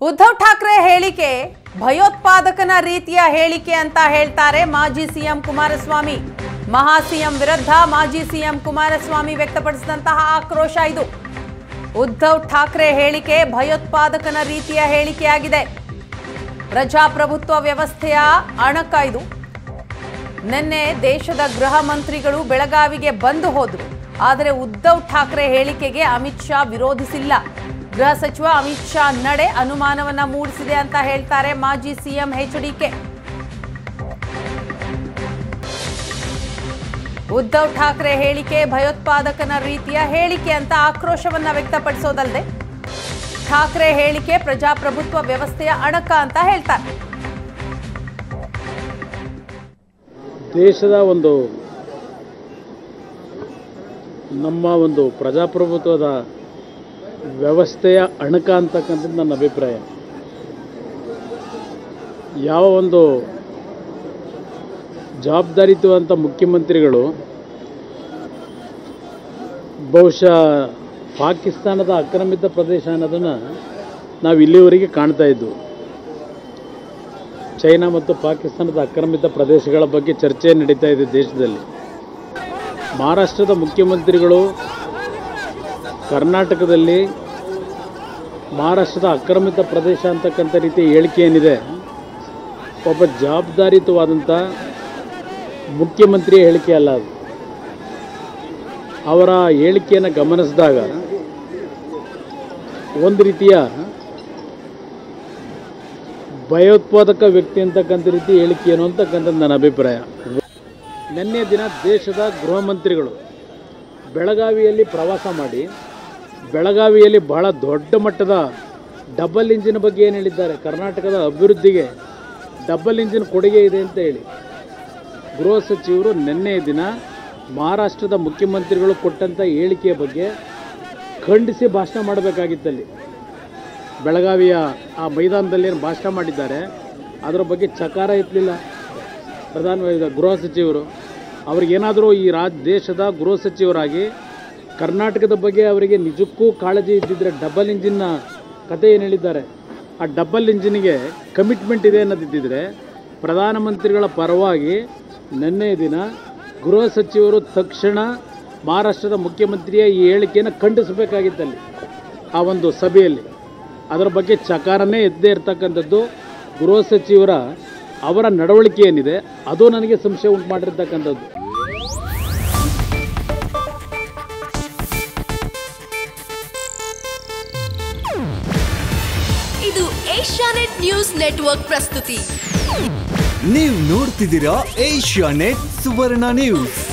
ಉದ್ಧವ್ ಠಾಕ್ರೆ ಹೇಳಿಕೆ ಭಯೋತ್ಪಾದಕನ ರೀತಿಯ ಹೇಳಿಕೆ ಅಂತ ಹೇಳ್ತಾರೆ ಮಾಜಿ ಸಿಎಂ ಕುಮಾರಸ್ವಾಮಿ ಮಹಾ ಸಿಎಂ ವಿರುದ್ಧ ಮಾಜಿ ಸಿಎಂ ಕುಮಾರಸ್ವಾಮಿ ವ್ಯಕ್ತಪಡಿಸಿದಂತಹ ಆಕ್ರೋಶ ಇದು ಉದ್ಧವ್ ಠಾಕ್ರೆ ಹೇಳಿಕೆ ಭಯೋತ್ಪಾದಕನ ರೀತಿಯ ಹೇಳಿಕೆಯಾಗಿದೆ ಪ್ರಜಾಪ್ರಭುತ್ವ ವ್ಯವಸ್ಥೆಯ ಅಣಕ ಇದು ನಿನ್ನೆ ದೇಶದ ಗೃಹ ಮಂತ್ರಿಗಳು ಬೆಳಗಾವಿಗೆ ಬಂದು ಹೋದ್ರು ಆದರೆ ಉದ್ಧವ್ ಠಾಕ್ರೆ ಹೇಳಿಕೆಗೆ ಅಮಿತ್ ಶಾ ವಿರೋಧಿಸಿಲ್ಲ ಗೃಹ ಸಚಿವ ಅಮಿತ್ ಶಾ ನಡೆ ಅನುಮಾನವನ್ನ ಮೂಡಿಸಿದೆ ಅಂತ ಹೇಳ್ತಾರೆ ಮಾಜಿ ಸಿಎಂ ಎಚ್ಡಿಕೆ ಉದ್ಧವ್ ಠಾಕ್ರೆ ಹೇಳಿಕೆ ಭಯೋತ್ಪಾದಕನ ರೀತಿಯ ಹೇಳಿಕೆ ಅಂತ ಆಕ್ರೋಶವನ್ನ ವ್ಯಕ್ತಪಡಿಸೋದಲ್ಲದೆ ಠಾಕ್ರೆ ಹೇಳಿಕೆ ಪ್ರಜಾಪ್ರಭುತ್ವ ವ್ಯವಸ್ಥೆಯ ಅಣಕ ಅಂತ ಹೇಳ್ತಾರೆ ದೇಶದ ಒಂದು ನಮ್ಮ ಒಂದು ಪ್ರಜಾಪ್ರಭುತ್ವದ ವ್ಯವಸ್ಥೆಯ ಅಣಕ ಅಂತಕ್ಕಂಥದ್ದು ನನ್ನ ಅಭಿಪ್ರಾಯ ಯಾವ ಒಂದು ಜವಾಬ್ದಾರಿಯುತವಂಥ ಮುಖ್ಯಮಂತ್ರಿಗಳು ಬಹುಶಃ ಪಾಕಿಸ್ತಾನದ ಆಕ್ರಮಿತ ಪ್ರದೇಶ ಅನ್ನೋದನ್ನು ನಾವು ಇಲ್ಲಿವರೆಗೆ ಕಾಣ್ತಾ ಇದ್ವು ಚೈನಾ ಮತ್ತು ಪಾಕಿಸ್ತಾನದ ಆಕ್ರಮಿತ ಪ್ರದೇಶಗಳ ಬಗ್ಗೆ ಚರ್ಚೆ ನಡೀತಾ ಇದೆ ದೇಶದಲ್ಲಿ ಮಹಾರಾಷ್ಟ್ರದ ಮುಖ್ಯಮಂತ್ರಿಗಳು ಕರ್ನಾಟಕದಲ್ಲಿ ಮಹಾರಾಷ್ಟ್ರದ ಆಕ್ರಮಿತ ಪ್ರದೇಶ ಅಂತಕ್ಕಂಥ ರೀತಿ ಹೇಳಿಕೆ ಏನಿದೆ ಒಬ್ಬ ಜವಾಬ್ದಾರಿಯುತವಾದಂಥ ಮುಖ್ಯಮಂತ್ರಿಯ ಹೇಳಿಕೆ ಅಲ್ಲ ಅದು ಅವರ ಹೇಳಿಕೆಯನ್ನು ಗಮನಿಸಿದಾಗ ಒಂದು ರೀತಿಯ ಭಯೋತ್ಪಾದಕ ವ್ಯಕ್ತಿ ಅಂತಕ್ಕಂಥ ರೀತಿ ಹೇಳಿಕೆ ಏನು ಅಂತಕ್ಕಂಥದ್ದು ನನ್ನ ಅಭಿಪ್ರಾಯ ನಿನ್ನೆ ದಿನ ದೇಶದ ಗೃಹ ಮಂತ್ರಿಗಳು ಬೆಳಗಾವಿಯಲ್ಲಿ ಪ್ರವಾಸ ಮಾಡಿ ಬೆಳಗಾವಿಯಲ್ಲಿ ಬಹಳ ದೊಡ್ಡ ಮಟ್ಟದ ಡಬಲ್ ಇಂಜಿನ್ ಬಗ್ಗೆ ಏನು ಹೇಳಿದ್ದಾರೆ ಕರ್ನಾಟಕದ ಅಭಿವೃದ್ಧಿಗೆ ಡಬಲ್ ಇಂಜಿನ್ ಕೊಡುಗೆ ಇದೆ ಅಂತ ಹೇಳಿ ಗೃಹ ಸಚಿವರು ನಿನ್ನೆ ದಿನ ಮಹಾರಾಷ್ಟ್ರದ ಮುಖ್ಯಮಂತ್ರಿಗಳು ಕೊಟ್ಟಂಥ ಹೇಳಿಕೆಯ ಬಗ್ಗೆ ಖಂಡಿಸಿ ಭಾಷಣ ಮಾಡಬೇಕಾಗಿತ್ತಲ್ಲಿ ಬೆಳಗಾವಿಯ ಆ ಮೈದಾನದಲ್ಲಿ ಏನು ಭಾಷಣ ಮಾಡಿದ್ದಾರೆ ಅದರ ಬಗ್ಗೆ ಚಕಾರ ಎತ್ತಲಿಲ್ಲ ಪ್ರಧಾನ ಗೃಹ ಸಚಿವರು ಅವ್ರಿಗೇನಾದರೂ ಈ ರಾಜ್ ದೇಶದ ಗೃಹ ಸಚಿವರಾಗಿ ಕರ್ನಾಟಕದ ಬಗ್ಗೆ ಅವರಿಗೆ ನಿಜಕ್ಕೂ ಕಾಳಜಿ ಇದ್ದಿದ್ದರೆ ಡಬಲ್ ಇಂಜಿನ್ನ ಕತೆ ಏನು ಹೇಳಿದ್ದಾರೆ ಆ ಡಬಲ್ ಇಂಜಿನ್ಗೆ ಕಮಿಟ್ಮೆಂಟ್ ಇದೆ ಅನ್ನೋದಿದ್ದಿದ್ರೆ ಪ್ರಧಾನಮಂತ್ರಿಗಳ ಪರವಾಗಿ ನಿನ್ನೆ ದಿನ ಗೃಹ ಸಚಿವರು ತಕ್ಷಣ ಮಹಾರಾಷ್ಟ್ರದ ಮುಖ್ಯಮಂತ್ರಿಯ ಈ ಹೇಳಿಕೆಯನ್ನು ಖಂಡಿಸಬೇಕಾಗಿತ್ತಲ್ಲಿ ಆ ಒಂದು ಸಭೆಯಲ್ಲಿ ಅದರ ಬಗ್ಗೆ ಚಕಾರನೇ ಎದ್ದೇ ಇರ್ತಕ್ಕಂಥದ್ದು ಗೃಹ ಸಚಿವರ ಅವರ ನಡವಳಿಕೆ ಏನಿದೆ ಅದು ನನಗೆ ಸಂಶಯ ಉಂಟು ಮಾಡಿರ್ತಕ್ಕಂಥದ್ದು ಇದು ಏಷ್ಯಾನೆಟ್ ನ್ಯೂಸ್ ನೆಟ್ವರ್ಕ್ ಪ್ರಸ್ತುತಿ ನೀವು ನೋಡ್ತಿದ್ದೀರಾ ಏಷ್ಯಾ ನೆಟ್ ಸುವರ್ಣ ನ್ಯೂಸ್